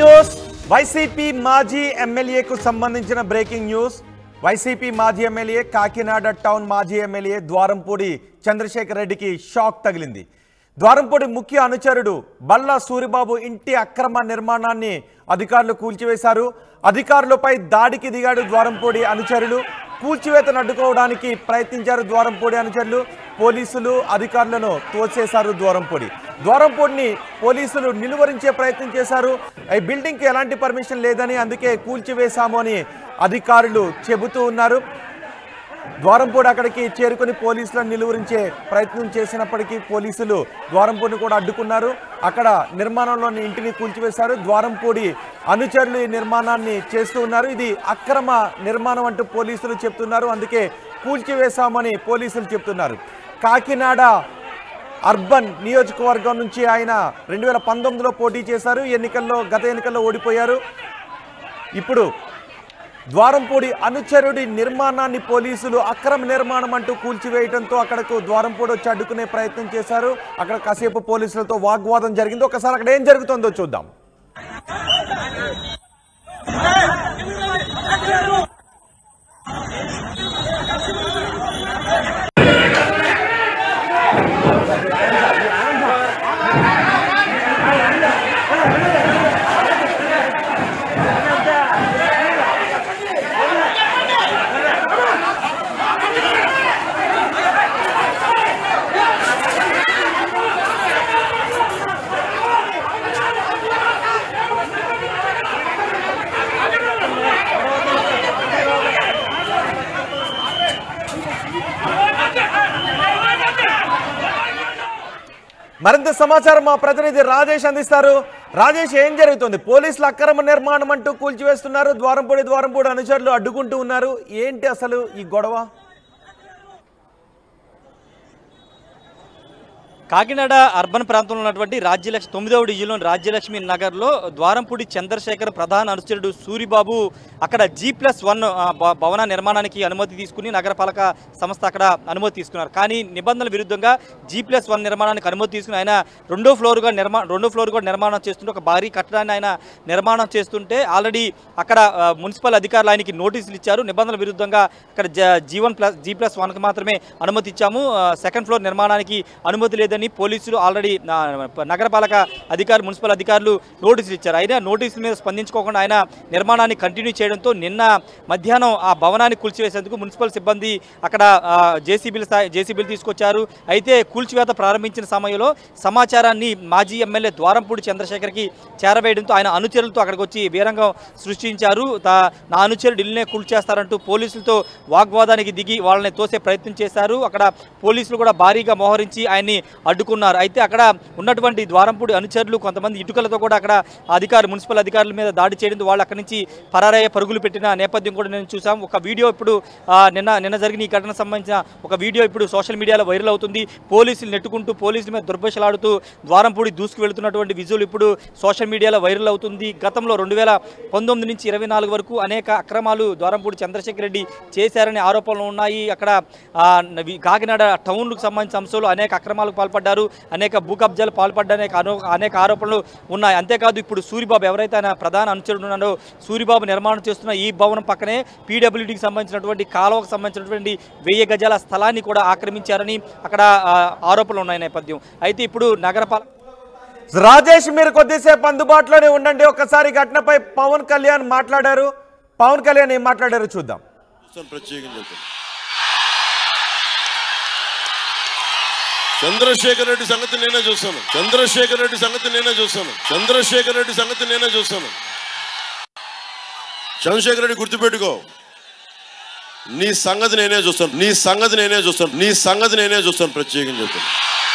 news YCP మాజీ ఎమ్మెల్యేకు సంబంధించిన బ్రేకింగ్ న్యూస్ వైసీపీ మాజీ ఎమ్మెల్యే కాకినాడ టౌన్ మాజీ ఎమ్మెల్యే ద్వారంపూడి చంద్రశేఖర్ రెడ్డికి షాక్ తగిలింది ద్వారంపూడి ముఖ్య అనుచరుడు బల్లా సూరిబాబు ఇంటి అక్రమ నిర్మాణాన్ని అధికారులు కూల్చివేశారు అధికారులపై దాడికి దిగాడు ద్వారంపూడి అనుచరులు కూల్చివేతను అడ్డుకోవడానికి ప్రయత్నించారు ద్వారంపూడి అనుచరులు పోలీసులు అధికారులను తోచేశారు ద్వారంపూడి ద్వారంపూడిని పోలీసులు నిలువరించే ప్రయత్నం చేశారు ఈ బిల్డింగ్కి ఎలాంటి పర్మిషన్ లేదని అందుకే కూల్చివేశాము అని అధికారులు చెబుతూ ఉన్నారు ద్వారంపూడి అక్కడికి చేరుకుని పోలీసులను నిలువరించే ప్రయత్నం చేసినప్పటికీ పోలీసులు ద్వారంపూడిని కూడా అడ్డుకున్నారు అక్కడ నిర్మాణంలోని ఇంటిని కూల్చివేశారు ద్వారంపూడి అనుచరులు ఈ నిర్మాణాన్ని చేస్తూ ఉన్నారు ఇది అక్రమ నిర్మాణం అంటూ పోలీసులు చెప్తున్నారు అందుకే కూల్చివేశామని పోలీసులు చెప్తున్నారు కాకినాడ అర్బన్ నియోజకవర్గం నుంచి ఆయన రెండు వేల పంతొమ్మిదిలో పోటీ చేశారు ఎన్నికల్లో గత ఎన్నికల్లో ఓడిపోయారు ఇప్పుడు ద్వారంపూడి అనుచరుడి నిర్మాణాన్ని పోలీసులు అక్రమ నిర్మాణం అంటూ కూల్చివేయడంతో అక్కడకు ద్వారంపూడి వచ్చి అడ్డుకునే ప్రయత్నం చేశారు అక్కడ కాసేపు పోలీసులతో వాగ్వాదం జరిగింది ఒకసారి అక్కడ ఏం జరుగుతుందో చూద్దాం మరింత సమాచారం మా ప్రతినిధి రాజేష్ అందిస్తారు రాజేష్ ఏం జరుగుతుంది పోలీసులు అక్రమ నిర్మాణం అంటూ కూల్చివేస్తున్నారు ద్వారంపూడి ద్వారంపూడి అనుచరులు అడ్డుకుంటూ ఉన్నారు ఏంటి అసలు ఈ గొడవ కాకినాడ అర్బన్ ప్రాంతంలో ఉన్నటువంటి రాజ్యలక్ష్మి తొమ్మిదవ డివిజన్లోని రాజ్యలక్ష్మి నగర్లో ద్వారంపూడి చంద్రశేఖర్ ప్రధాన అనుచరుడు సూరిబాబు అక్కడ జీ ప్లస్ వన్ ఆ, భ- భవన నిర్మాణానికి అనుమతి తీసుకుని నగరపాలక సంస్థ అక్కడ అనుమతి తీసుకున్నారు కానీ నిబంధనల విరుద్ధంగా జీ ప్లస్ వన్ నిర్మాణానికి అనుమతి తీసుకుని ఆయన రెండో ఫ్లోర్గా నిర్మా రెండో ఫ్లోర్ కూడా నిర్మాణం చేస్తుంటే ఒక భారీ కట్టడాన్ని ఆయన నిర్మాణం చేస్తుంటే ఆల్రెడీ అక్కడ ఆ, మున్సిపల్ అధికారులు ఆయనకి నోటీసులు ఇచ్చారు నిబంధనల విరుద్ధంగా అక్కడ జ- జీవన్ ప్లస్ జీ ప్లస్ వన్కి మాత్రమే అనుమతి ఇచ్చాము ఆ, సెకండ్ ఫ్లోర్ నిర్మాణానికి అనుమతి లేదని పోలీసులు ఆల్రెడీ ఆ, నగరపాలక అధికారులు మున్సిపల్ అధికారులు నోటీసులు ఇచ్చారు అయినా నోటీసుల మీద స్పందించుకోకుండా ఆయన నిర్మాణాన్ని కంటిన్యూ చేయడంతో నిన్న మధ్యాహ్నం ఆ భవనాన్ని కూల్చివేసేందుకు మున్సిపల్ సిబ్బంది అక్కడ జేసీబీలు జేసీబీలు తీసుకొచ్చారు అయితే కూల్చివేత ప్రారంభించిన సమయంలో సమాచారాన్ని మాజీ ఎమ్మెల్యే ద్వారంపూడి చంద్రశేఖర్కి చేరవేయడంతో ఆయన అనుచరులతో అక్కడికి వచ్చి వీరంగం సృష్టించారు తా- నా అనుచరుడు ఇల్లునే కూల్చేస్తారంటూ పోలీసులతో వాగ్వాదానికి దిగి వాళ్ళని తోసే ప్రయత్నం చేశారు అక్కడ పోలీసులు కూడా భారీగా మోహరించి ఆయన్ని అడ్డుకున్నారు అయితే అక్కడ ఉన్నటువంటి ద్వారంపూడి అనుచరులు కొంతమంది ఇటుకలతో కూడా అక్కడ అధికారులు మున్సిపల్ అధికారుల మీద దాడి చేయడంతో వాళ్ళు అక్కడి నుంచి పరారయ్య పరుగులు పెట్టిన నేపథ్యం కూడా నేను చూసాం ఒక వీడియో ఇప్పుడు ఆ, నిన్న నిన్న జరిగిన ఈ ఘటనకు సంబంధించిన ఒక వీడియో ఇప్పుడు సోషల్ మీడియాలో వైరల్ అవుతుంది పోలీసులు నెట్టుకుంటూ పోలీసుల మీద దుర్భషలాడుతూ ద్వారంపూడి దూసుకు వెళుతున్నటువంటి విజువల్ ఇప్పుడు సోషల్ మీడియాలో వైరల్ అవుతుంది గతంలో రెండు వేల పంతొమ్మిది నుంచి ఇరవై నాలుగు వరకు అనేక అక్రమాలు ద్వారంపూడి చంద్రశేఖర్ రెడ్డి చేశారనే ఆరోపణలు ఉన్నాయి అక్కడ ఆ, వి- కాకినాడ టౌన్కు సంబంధించిన అంశాలు అనేక అక్రమాలకు పాల్పడ్డారు అనేక భూ కబ్జాలు పాల్పడ్డ అనేక ఆరో- అనేక ఆరోపణలు ఉన్నాయి అంతేకాదు ఇప్పుడు సూరిబాబు ఎవరైతే ఆయన ప్రధాన అనుచరుడు ఉన్నాడో సూరిబాబు నిర్మాణం చేస్తున్న ఈ భవనం పక్కనే పీడబ్ల్యూడీకి సంబంధించినటువంటి కాలువకు సంబంధించినటువంటి వెయ్యి గజాల స్థలాన్ని కూడా ఆక్రమించారని అక్కడ ఆ, ఆరోపణలు ఉన్నాయి నేపథ్యం అయితే ఇప్పుడు నగరపాల రాజేష్ మీరు కొద్దిసేపు అందుబాటులోనే ఉండండి ఒక్కసారి ఘటనపై పవన్ కళ్యాణ్ మాట్లాడారు పవన్ కళ్యాణ్ ఏం మాట్లాడారో చూద్దాం చూస్తాను ప్రత్యేకంగా చెప్తాను చంద్రశేఖర్ రెడ్డి సంగతి నేనే చూస్తాను చంద్రశేఖర్ రెడ్డి సంగతి నేనే చూస్తాను చంద్రశేఖర్ రెడ్డి సంగతి నేనే చూస్తాను చంద్రశేఖర్ రెడ్డి గుర్తుపెట్టుకో నీ సంగతి నేనే చూస్తాను నీ సంగతి నేనే చూస్తాను నీ సంగతి నేనే చూస్తాను ప్రత్యేకంగా చెప్తాను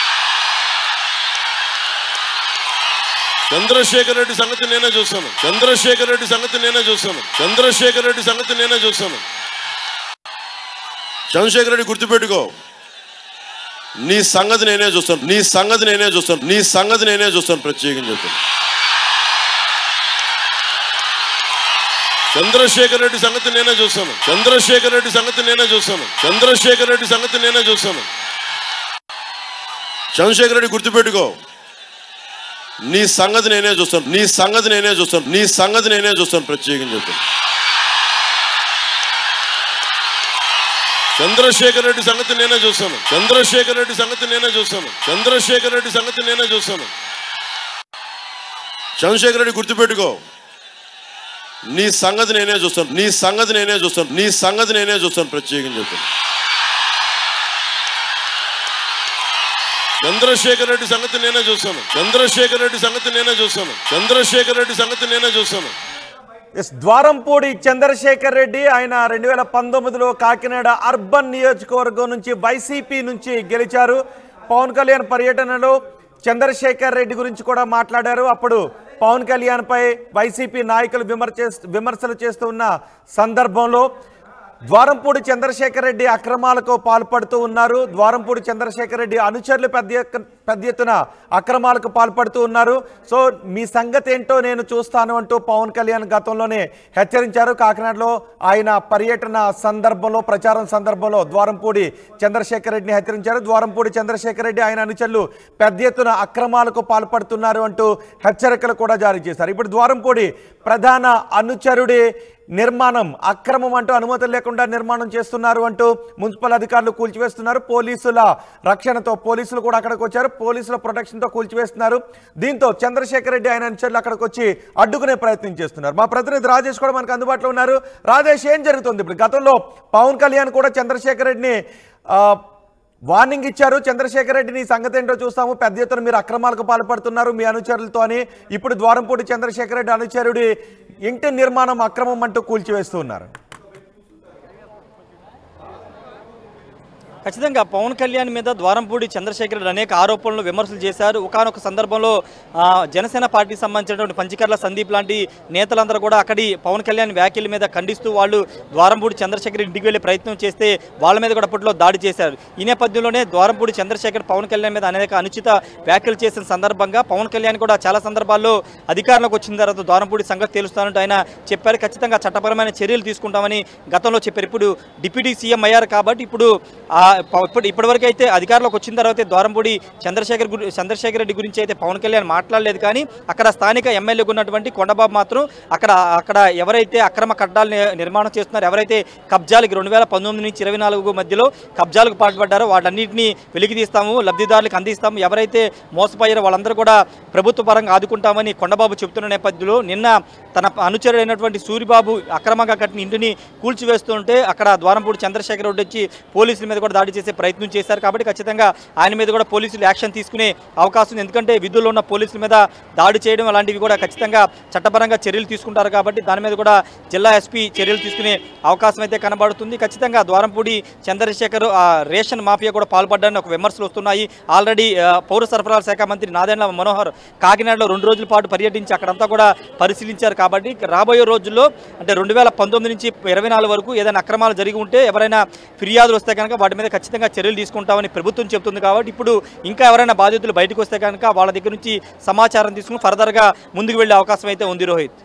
చంద్రశేఖర్ రెడ్డి సంగతి నేనే చూస్తాను చంద్రశేఖర్ రెడ్డి సంగతి నేనే చూస్తాను చంద్రశేఖర్ రెడ్డి సంగతి నేనే చూస్తాను చంద్రశేఖర్ రెడ్డి గుర్తుపెట్టుకో నీ సంగతి నేనే చూస్తాను నీ సంగతి నేనే చూస్తాను నీ సంగతి నేనే చూస్తాను ప్రత్యేకంగా చెప్తాను చంద్రశేఖర్ రెడ్డి సంగతి నేనే చూస్తాను చంద్రశేఖర్ రెడ్డి సంగతి నేనే చూస్తాను చంద్రశేఖర్ రెడ్డి సంగతి నేనే చూస్తాను చంద్రశేఖర్ రెడ్డి గుర్తుపెట్టుకో నీ సంగతి నేనే చూస్తాను నీ సంగతి నేనే చూస్తాను నీ సంగతి నేనే చూస్తాను ప్రత్యేకంగా చెప్తాను చంద్రశేఖర్ రెడ్డి సంగతి నేనే చూస్తాను చంద్రశేఖర్ రెడ్డి సంగతి నేనే చూస్తాను చంద్రశేఖర్ రెడ్డి సంగతి నేనే చూస్తాను చంద్రశేఖర్ రెడ్డి గుర్తుపెట్టుకో నీ సంగతి నేనే చూస్తాను నీ సంగతి నేనే చూస్తాను నీ సంగతి నేనే చూస్తాను ప్రత్యేకంగా చెప్తాను చంద్రశేఖర్ రెడ్డి సంగతి నేనే చూస్తాను చంద్రశేఖర్ రెడ్డి సంగతి నేనే చూస్తాను చంద్రశేఖర్ రెడ్డి సంగతి నేనే చూస్తాను ఎస్ ద్వారంపూడి చంద్రశేఖర్ రెడ్డి ఆయన రెండు వేల పంతొమ్మిదిలో కాకినాడ అర్బన్ నియోజకవర్గం నుంచి వైసీపీ నుంచి గెలిచారు పవన్ కళ్యాణ్ పర్యటనలో చంద్రశేఖర్ రెడ్డి గురించి కూడా మాట్లాడారు అప్పుడు పవన్ కళ్యాణ్ పై వైసీపీ నాయకులు విమర్శ విమర్శలు చేస్తూ ఉన్న సందర్భంలో ద్వారంపూడి చంద్రశేఖర్ రెడ్డి అక్రమాలకు పాల్పడుతూ ఉన్నారు ద్వారంపూడి చంద్రశేఖర్ రెడ్డి అనుచరులు పెద్ద ఎక్క- పెద్ద ఎత్తున అక్రమాలకు పాల్పడుతూ ఉన్నారు సో మీ సంగతి ఏంటో నేను చూస్తాను అంటూ పవన్ కళ్యాణ్ గతంలోనే హెచ్చరించారు కాకినాడలో ఆయన పర్యటన సందర్భంలో ప్రచారం సందర్భంలో ద్వారంపూడి చంద్రశేఖర్ రెడ్డిని హెచ్చరించారు ద్వారంపూడి చంద్రశేఖర్ రెడ్డి ఆయన అనుచరులు పెద్ద ఎత్తున అక్రమాలకు పాల్పడుతున్నారు అంటూ హెచ్చరికలు కూడా జారీ చేశారు ఇప్పుడు ద్వారంపూడి ప్రధాన అనుచరుడి నిర్మాణం అక్రమం అంటూ అనుమతులు లేకుండా నిర్మాణం చేస్తున్నారు అంటూ మున్సిపల్ అధికారులు కూల్చివేస్తున్నారు పోలీసుల రక్షణతో పోలీసులు కూడా అక్కడికి వచ్చారు పోలీసుల ప్రొటెక్షన్తో కూల్చివేస్తున్నారు దీంతో చంద్రశేఖర్ రెడ్డి ఆయన అనుచరులు అక్కడికి వచ్చి అడ్డుకునే ప్రయత్నం చేస్తున్నారు మా ప్రతినిధి రాజేష్ కూడా మనకు అందుబాటులో ఉన్నారు రాజేష్ ఏం జరుగుతుంది ఇప్పుడు గతంలో పవన్ కళ్యాణ్ కూడా చంద్రశేఖర్ రెడ్డిని ఆ, వార్నింగ్ ఇచ్చారు చంద్రశేఖర్ రెడ్డి నీ సంగతి ఏంటో చూస్తాము పెద్ద ఎత్తున మీరు అక్రమాలకు పాల్పడుతున్నారు మీ అనుచరులతో అని ఇప్పుడు ద్వారంపూడి చంద్రశేఖర్ రెడ్డి అనుచరుడి ఇంటి నిర్మాణం అక్రమం అంటూ కూల్చివేస్తూ ఉన్నారు ఖచ్చితంగా పవన్ కళ్యాణ్ మీద ద్వారంపూడి చంద్రశేఖర్ రెడ్డి అనేక ఆరోపణలు విమర్శలు చేశారు ఒకనొక సందర్భంలో ఆ, జనసేన పార్టీకి సంబంధించినటువంటి పంచకర్ల సందీప్ లాంటి నేతలందరూ కూడా అక్కడి పవన్ కళ్యాణ్ వ్యాఖ్యల మీద ఖండిస్తూ వాళ్ళు ద్వారంపూడి చంద్రశేఖర్ ఇంటికి వెళ్ళే ప్రయత్నం చేస్తే వాళ్ళ మీద కూడా అప్పట్లో దాడి చేశారు ఈ నేపథ్యంలోనే ద్వారంపూడి చంద్రశేఖర్ పవన్ కళ్యాణ్ మీద అనేక అనుచిత వ్యాఖ్యలు చేసిన సందర్భంగా పవన్ కళ్యాణ్ కూడా చాలా సందర్భాల్లో అధికారంలోకి వచ్చిన తర్వాత ద్వారంపూడి సంగతి తెలుస్తానంటూ ఆయన చెప్పారు ఖచ్చితంగా చట్టపరమైన చర్యలు తీసుకుంటామని గతంలో చెప్పారు ఇప్పుడు డిప్యూటీ సీఎం అయ్యారు కాబట్టి ఇప్పుడు ఆ ప- ఇప్పుడు ఇప్పటివరకు అయితే అధికారంలోకి వచ్చిన తర్వాత ద్వారంపూడి చంద్రశేఖర్ గురి చంద్రశేఖర్ రెడ్డి గురించి అయితే పవన్ కళ్యాణ్ మాట్లాడలేదు కానీ అక్కడ స్థానిక ఎమ్మెల్యేగా ఉన్నటువంటి కొండబాబు మాత్రం అక్కడ అక్కడ ఎవరైతే అక్రమ కట్టాలు ని- నిర్మాణం చేస్తున్నారో ఎవరైతే కబ్జాలకు రెండు వేల పంతొమ్మిది నుంచి ఇరవై నాలుగు మధ్యలో కబ్జాలకు పాల్పడ్డారో వాటన్నిటిని వెలికి తీస్తాము లబ్ధిదారులకు అందిస్తాము ఎవరైతే మోసపోయారో వాళ్ళందరూ కూడా ప్రభుత్వ పరంగా ఆదుకుంటామని కొండబాబు చెబుతున్న నేపథ్యంలో నిన్న తన అనుచరుడైనటువంటి సూరిబాబు అక్రమంగా కట్టిన ఇంటిని కూల్చివేస్తుంటే అక్కడ ద్వారంపూడి చంద్రశేఖర్ రెడ్డి వచ్చి పోలీసుల మీద కూడా దాడి చేసే ప్రయత్నం చేశారు కాబట్టి ఖచ్చితంగా ఆయన మీద కూడా పోలీసులు యాక్షన్ తీసుకునే అవకాశం ఉంది ఎందుకంటే విధుల్లో ఉన్న పోలీసుల మీద దాడి చేయడం అలాంటివి కూడా ఖచ్చితంగా చట్టపరంగా చర్యలు తీసుకుంటారు కాబట్టి దాని మీద కూడా జిల్లా ఎస్పీ చర్యలు తీసుకునే అవకాశం అయితే కనబడుతుంది ఖచ్చితంగా ద్వారంపూడి చంద్రశేఖర్ ఆ రేషన్ మాఫియా కూడా పాల్పడ్డారని ఒక విమర్శలు వస్తున్నాయి ఆల్రెడీ ఆ, పౌర సరఫరాల శాఖ మంత్రి నాదెండ్ల మనోహర్ కాకినాడలో రెండు రోజుల పాటు పర్యటించి అక్కడంతా కూడా పరిశీలించారు కాబట్టి రాబోయే రోజుల్లో అంటే రెండు వేల పంతొమ్మిది నుంచి ఇరవై నాలుగు వరకు ఏదైనా అక్రమాలు జరిగి ఉంటే ఎవరైనా ఫిర్యాదులు వస్తే కనుక వాటి మీద ఖచ్చితంగా చర్యలు తీసుకుంటామని ప్రభుత్వం చెప్తుంది కాబట్టి ఇప్పుడు ఇంకా ఎవరైనా బాధితులు బయటకు వస్తే కనుక వాళ్ళ దగ్గర నుంచి సమాచారం తీసుకుని ఫర్దర్గా ముందుకు వెళ్ళే అవకాశం అయితే ఉంది రోహిత్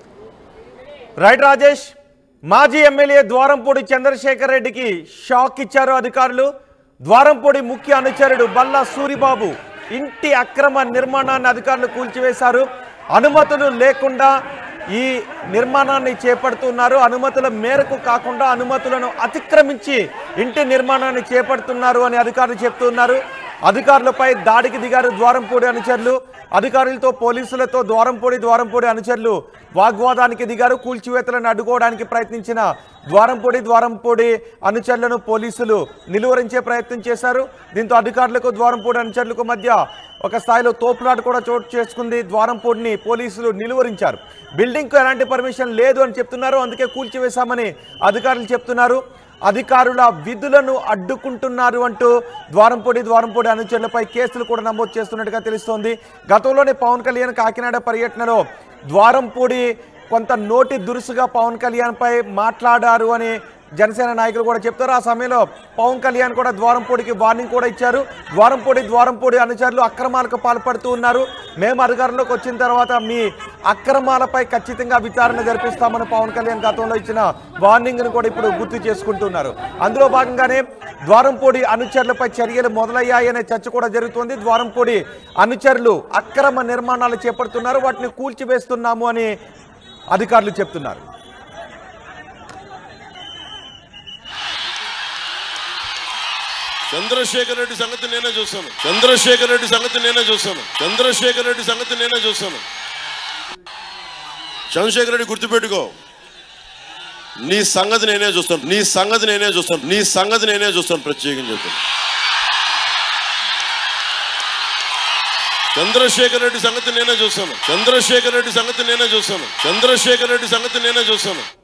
రైట్ రాజేష్ మాజీ ఎమ్మెల్యే ద్వారంపూడి చంద్రశేఖర్ రెడ్డికి షాక్ ఇచ్చారు అధికారులు ద్వారంపూడి ముఖ్య అనుచరుడు బల్లా సూరిబాబు ఇంటి అక్రమ నిర్మాణాన్ని అధికారులు కూల్చివేశారు అనుమతులు లేకుండా ఈ నిర్మాణాన్ని చేపడుతున్నారు అనుమతుల మేరకు కాకుండా అనుమతులను అతిక్రమించి ఇంటి నిర్మాణాన్ని చేపడుతున్నారు అని అధికారులు చెప్తున్నారు అధికారులపై దాడికి దిగారు ద్వారంపూడి అనుచరులు అధికారులతో పోలీసులతో ద్వారంపూడి ద్వారంపూడి అనుచరులు వాగ్వాదానికి దిగారు కూల్చివేతలను అడ్డుకోవడానికి ప్రయత్నించిన ద్వారంపూడి ద్వారంపూడి అనుచరులను పోలీసులు నిలువరించే ప్రయత్నం చేశారు దీంతో అధికారులకు ద్వారంపూడి అనుచరులకు మధ్య ఒక స్థాయిలో తోపులాట కూడా చోటు చేసుకుంది ద్వారంపూడిని పోలీసులు నిలువరించారు బిల్డింగ్కు ఎలాంటి పర్మిషన్ లేదు అని చెప్తున్నారు అందుకే కూల్చివేశామని అధికారులు చెప్తున్నారు అధికారుల విధులను అడ్డుకుంటున్నారు అంటూ ద్వారంపూడి ద్వారంపూడి అనుచరులపై కేసులు కూడా నమోదు చేస్తున్నట్టుగా తెలుస్తోంది గతంలోనే పవన్ కళ్యాణ్ కాకినాడ పర్యటనలో ద్వారంపూడి కొంత నోటి దురుసుగా పవన్ కళ్యాణ్పై మాట్లాడారు అని జనసేన నాయకులు కూడా చెప్తారు ఆ సమయంలో పవన్ కళ్యాణ్ కూడా ద్వారంపూడికి వార్నింగ్ కూడా ఇచ్చారు ద్వారంపూడి ద్వారంపూడి అనుచరులు అక్రమాలకు పాల్పడుతూ ఉన్నారు మేము అధికారంలోకి వచ్చిన తర్వాత మీ అక్రమాలపై ఖచ్చితంగా విచారణ జరిపిస్తామని పవన్ కళ్యాణ్ గతంలో ఇచ్చిన వార్నింగ్ ను కూడా ఇప్పుడు గుర్తు చేసుకుంటున్నారు అందులో భాగంగానే ద్వారంపూడి అనుచరులపై చర్యలు మొదలయ్యాయనే చర్చ కూడా జరుగుతుంది ద్వారంపూడి అనుచరులు అక్రమ నిర్మాణాలు చేపడుతున్నారు వాటిని కూల్చివేస్తున్నాము అని అధికారులు చెప్తున్నారు చంద్రశేఖర్ రెడ్డి సంగతి నేనే చూస్తాను చంద్రశేఖర్ రెడ్డి సంగతి నేనే చూస్తాను చంద్రశేఖర్ రెడ్డి సంగతి నేనే చూస్తాను చంద్రశేఖర్ రెడ్డి గుర్తుపెట్టుకో నీ సంగతి నేనే చూస్తాను నీ సంగతి నేనే చూస్తాను నీ సంగతి నేనే చూస్తాను ప్రత్యేకంగా చెప్తాను చంద్రశేఖర్ రెడ్డి సంగతి నేనే చూస్తాను చంద్రశేఖర్ రెడ్డి సంగతి నేనే చూస్తాను చంద్రశేఖర్ రెడ్డి సంగతి నేనే చూస్తాను